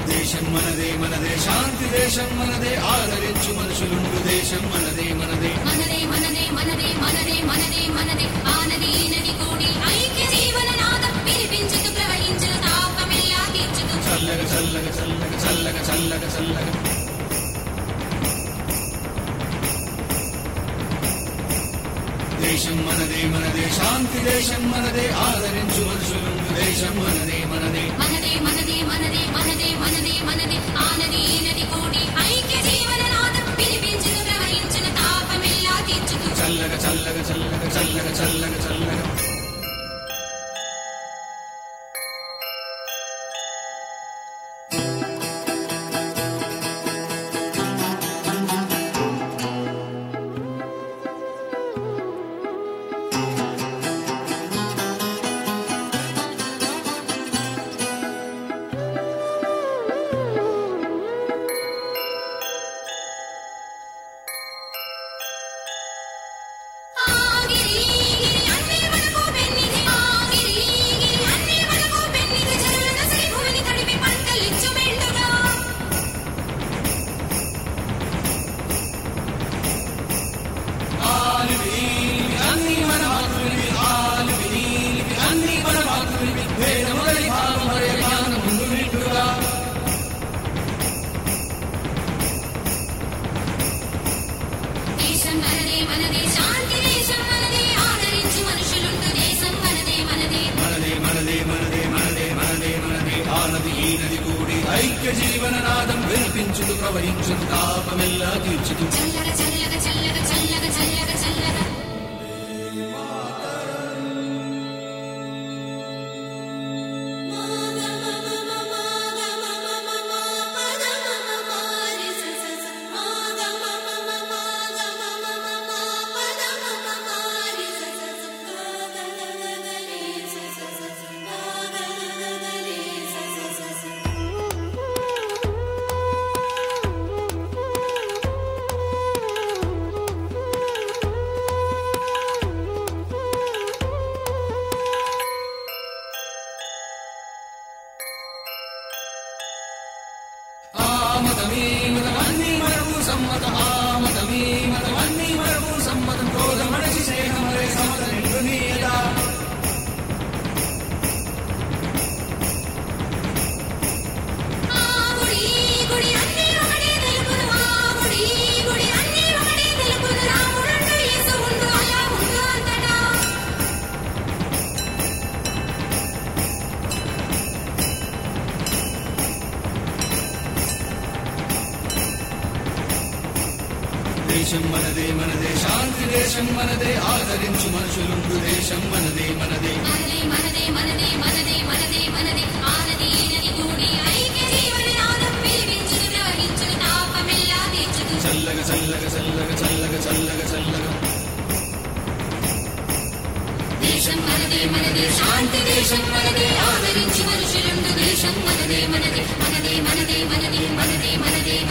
దేశం మనదే మనదే శాంతి దేశం మనదే ఆదరించు మనుషులుండు దేశం మనదే మనదే మనదే మనదే మనదే మనదే మనదే మనదే ఆనది ఈనది కూడి ఐక్య జీవన నాదం వినిపించుతూ ప్రవహించును తాపమెల్లా తీర్చుతూ చల్లగ చల్లగ చల్లగ చల్లగ చల్లగ చల్లగ దేశం మనదే మనదే శాంతి దేశం మనదే ఆదరించు మనుషులుండు దేశం మనదే మనదే మనదే మనదే మనదే మనదే మనదే మనదే ఆనది ఈనది కూడి ఐక్య జీవన నాదం వినిపించుతూ ప్రవహించును తాపమెల్లా తీర్చుతూ చల్లగ చల్లగ చల్లగ చల్లగ చల్లగ చల్లగ ఆగిరి గిరి అన్ని మనకు పెన్నిది ఆగిరి గిరి అన్ని మనకు పెన్నిది జరులన శ్రీ భూమిని తడిపి పంటలిచ్చు మెండుగా ఆలివి అన్ని మన మాతృలివి ఆలివి అన్ని మన మాతృలివి వేద మొదలి భావం హరే జ్ఞాన ముందు నిండుగా దేశం మనదే మనదే శాంతి దేశం మనదే ఆదరించి మనుషులుండు దేశం మనదే మనదే మనదే మనదే మనదే మనదే మనదే మనదే ఆనది ఈ నది కూడి ఐక్య జీవన నాదం వినిపించుతూ ప్రవహించుతూ తాపమెల్లా తీర్చుతూ చల్లగ చల్లగ చల్లగ చల్లగ చల్లగ చల్లగ ఆమతమీ మతమన్నీ మనము సమ్మతం ఆమతమీ మతమన్నీ మనము సమ్మతం క్రోధ మనిషి స్నేహం హరే సమత నిండు నీయత ఆ గుడి గుడి అన్ని ఒకటే తెలుపును ఆ గుడి గుడి అన్ని ఒకటే తెలుపును రాముడుండు యేసు ఉండు అలా ఉండు అంతటా దేశం మనదే మనదే శాంతి దేశం మనదే ఆదరించు మనుషులుండు దేశం మనదే మనదే మనదే మనదే మనదే మనదే మనదే మనదే ఆనది ఈనది కూడి ఐక్య జీవన నాదం వినిపించును ప్రవహించును తాపమెల్లా తీర్చుతూ చల్లగ చల్లగ చల్లగ చల్లగ చల్లగ చల్లగ దేశం మనదే మనదే శాంతి దేశం మనదే ఆదరించి మనుషులుండు దేశం మనదే మనదే మనదే మనదే మనదే మనదే మనదే